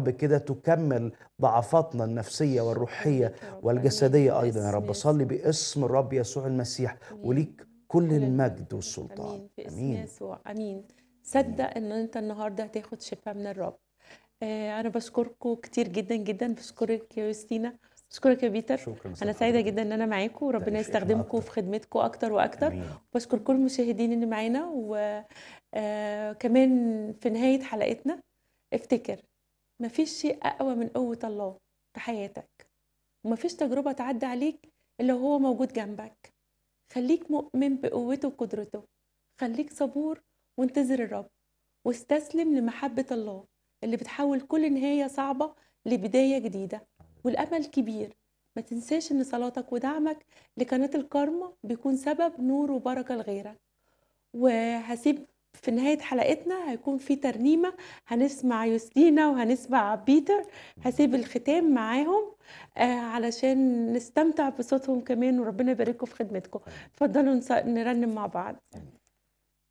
رب كده تكمل ضعفاتنا النفسية والروحية آمين يا رب، والجسدية آمين. أيضا يا رب باسم بصلي يسوع. باسم الرب يسوع المسيح آمين. وليك كل كل المجد والسلطان امين في اسم امين يسوع امين صدق ان انت النهارده هتاخد شفاء من الرب آه انا بشكركم كتير جدا جدا بشكرك يا يوستينا بشكرك يا بيتر شكرا انا سعيده جدا ان انا معاكم وربنا ده يشرفنا يستخدمكم أكتر. في خدمتكم اكتر واكتر امين بشكر كل المشاهدين اللي معانا وكمان في نهايه حلقتنا افتكر مفيش شيء اقوى من قوه الله في حياتك ومفيش تجربه تعدي عليك الا وهو موجود جنبك خليك مؤمن بقوته وقدرته خليك صبور وانتظر الرب واستسلم لمحبة الله اللي بتحول كل نهاية صعبة لبداية جديدة والأمل كبير ما تنساش إن صلاتك ودعمك لقناة الكارما بيكون سبب نور وبركة لغيرك وهسيب في نهاية حلقتنا هيكون في ترنيمة هنسمع يوستينا وهنسمع بيتر هسيب الختام معاهم آه علشان نستمتع بصوتهم كمان وربنا يبارككم في خدمتكم اتفضلوا نص- نرنم مع بعض